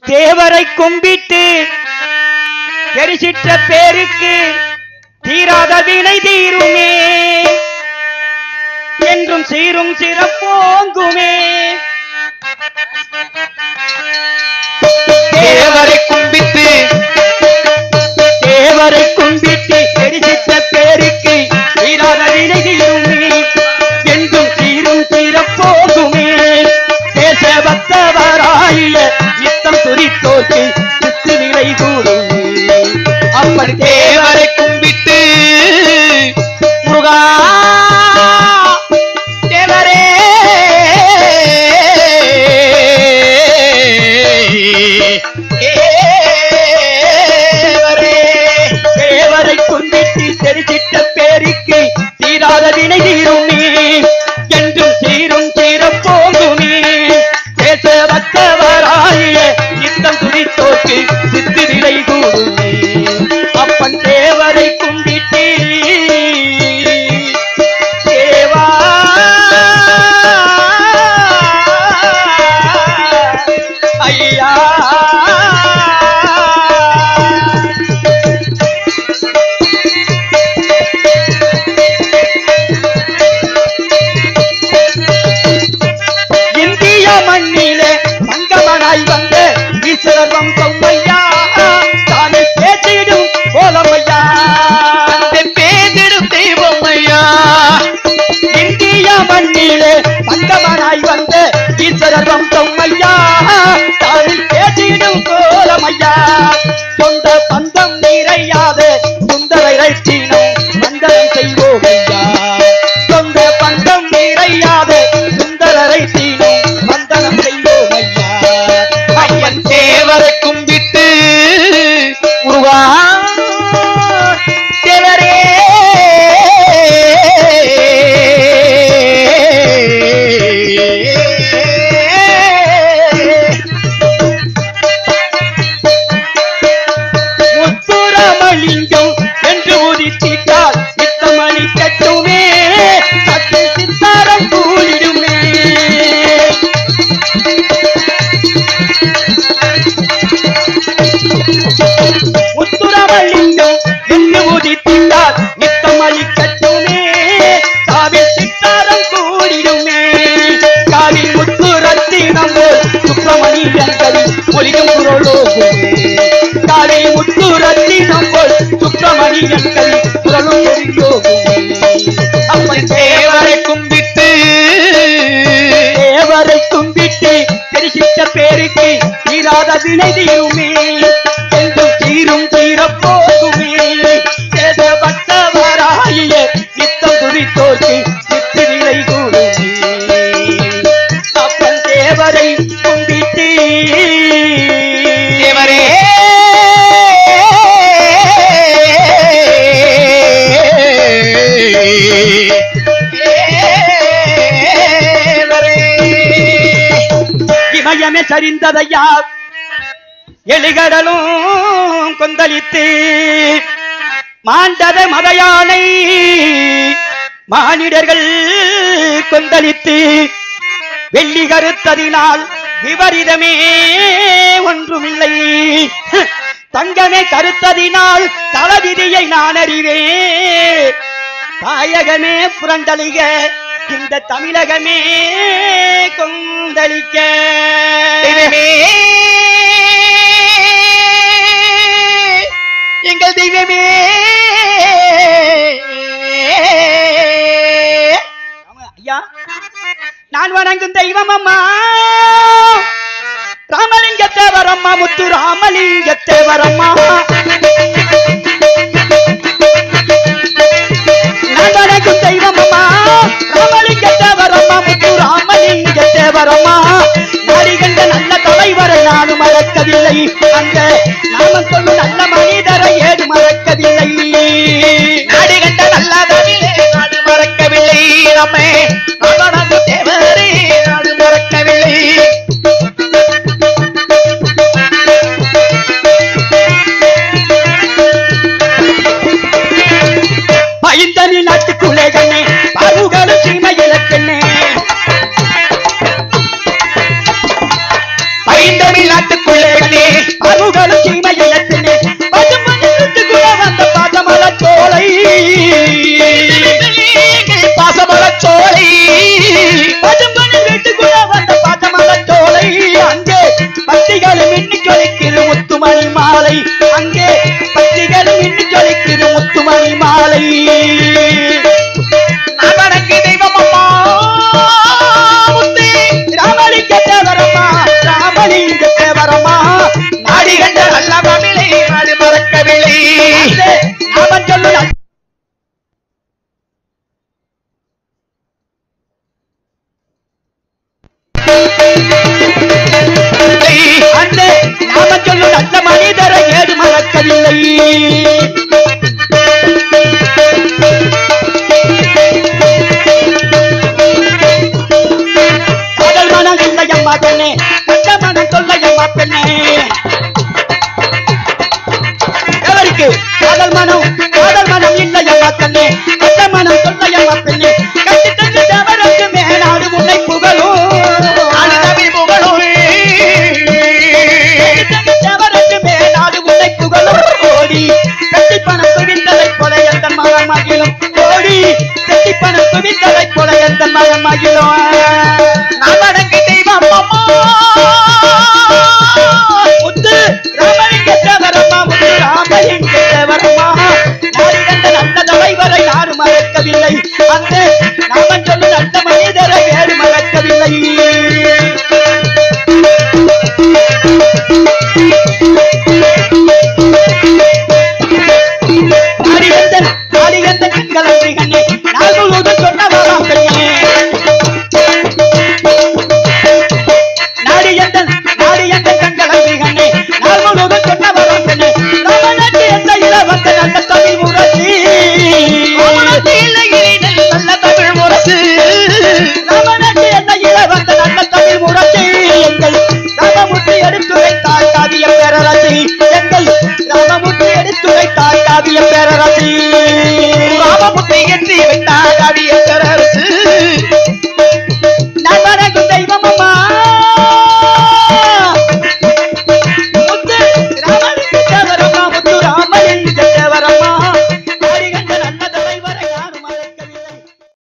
தேவரை கும்பிட்டு தெரிசிட்ட பேருக்கு தீராத வினை தீருமே என்றும் சீரும் சிறப்போங்குமே தேவரை கும்பித்து தேவரை கும்பிட்டு தெரிசிட்ட பேருக்கு தீராத வினை தீருமே என்றும் சீரும் சிறப்போங்குமே தேசபக்தவராய நித்தம் துரித்தோக்கு சித்து நிலை கூடுமே அப்படி தேவரை கும்பிட்டு முருகா தேவரே தேவரே தேவரை கும்பிட்டு தெரிசிட்ட பேருக்கு தீராத வினை தீருமே என்றும் சீரும் சீரப் போகுமே தேச பக்தவராய நித்தம் துதித்தோக்கு சித்து நிலை கூடுமே அப்பன் தேவரை கும்பிட்டு தேவா ஐயா இந்திய மண்ணிலே மங்கமனாய் வந்த ஈஸ்வரம் பொம்மையா தானே பேசிடும் கோலமையா அந்த பேதிடும் தெய்வம் ஐயா இந்திய மண்ணிலே மங்கமனாய் வந்த ஈஸ்வரம் பொம்மையா தானே பேசிடும் கோலமையா சொந்த பந்தம் நிறையாத சுந்தரை ரட்சினம் மங்களம் செய்வோம் ஐயா சொந்த பந்தம் நிறையாத சுந்தரரை தீனும் வந்தனம் செய்வோம் ஐயா ஐயன் தேவரை கும்பிட்டு உருவா தேவரே முத்துரமலிங்கம் என்று உதித்திட்டால் சித்தமணி கட்டுமே சத்து சித்தாரம் கூடிடுமே முத்துரமலிங்கம் என்று உதித்திட்டால் நித்தமணி கட்டுமே காவில் சித்தாரம் கூடிடுமே காவில் முத்து ரத்தினம் போல் சுப்பிரமணியன் கவி ஒளியும் குரலோகுமே காவில் முத்து ரத்தினம் போல் சுப்பிரமணியன் கவி குரலும் ஒளியோகுமே அப்பன் தேவரை கும்பிட்டு தேவரை கும்பிட்டு தெரிசித்த பேருக்கு தீராத வினை தீருமே என்றும் தீரும் தீரப் போகுமே தேச பக்தவராய நித்தம் துதித்தோர்க்கு சித்து நிலை கூடுமே அப்பன் தேவரை கும்பிட்டு தேவரே இமயமே சரிந்ததையா எலிகடலும் கொந்தளித்து மாண்டத மதையானை மானிடர்கள் கொந்தளித்து வெள்ளி கருத்ததினால் விபரீதமே ஒன்றுமில்லை தங்கமே கருத்ததினால் தலவிதியை நான் அறிவேன் தாயகமே புரண்டலிக இந்த தமிழகமே கொந்தளிக்க தெய்வமே எங்கள் தெய்வமே ஆமா, ஐயா நான் வணங்கும் தெய்வம் அம்மா ராமலிங்கத்தேவரம்மா முத்து ராமலிங்கத்தேவரம்மா நான் வணங்கும் தெய்வம் அம்மா ராமலிங்கத்தேவரம்மா முத்து ராமலிங்கத்தேவரம்மா நாடிகண்ட நல்ல தலைவரை நானும் மறக்கவில்லை அந்த நாமம் சொல்லும் நல்ல மனிதரை ஏது மறக்கவில்லை நாடு கண்ட நல்லதவிலே நாடு மறக்கவில்லை நம்மை நாடு தேவரே நாடு மறக்கவில்லை ஐந்தனி நாட்டுக்குள்ளே கண்ணே பாருகளும் சீமை இலக்கண்ணே ஐந்தமிழ் நாட்டுக்குள்ளே கண்ணே பருகலும் சீமையிலே பசுமணிக்கு கூட வந்த பாதமல தோலை பாசமலச் சோலை பசுமணி வீட்டுக்குள்ள வந்த பாதமல தோலை அங்கே பத்திகள் மின்னி ஜொலிக்கிற முத்துமணி மாலை அங்கே பத்திகள் மின்னி ஜொலிக்கிற முத்துமணி மாலை நான் வணங்கி தெய்வம் அம்மா முத்தே ராமலிங்க தேவரம்மா ராமலிங்க தேவரம்மா நாடி கண்ட நல்ல தமிழை நாடு மறக்கவில்லை நாம சொல்லு அந்த நாம சொல்லு நல்ல மனிதரை ஏது மறக்கவில்லை காதல் மனம் இல்லையம்மா பெண்ணே கண்ட மனம் சொல்லையம்மா பெண்ணே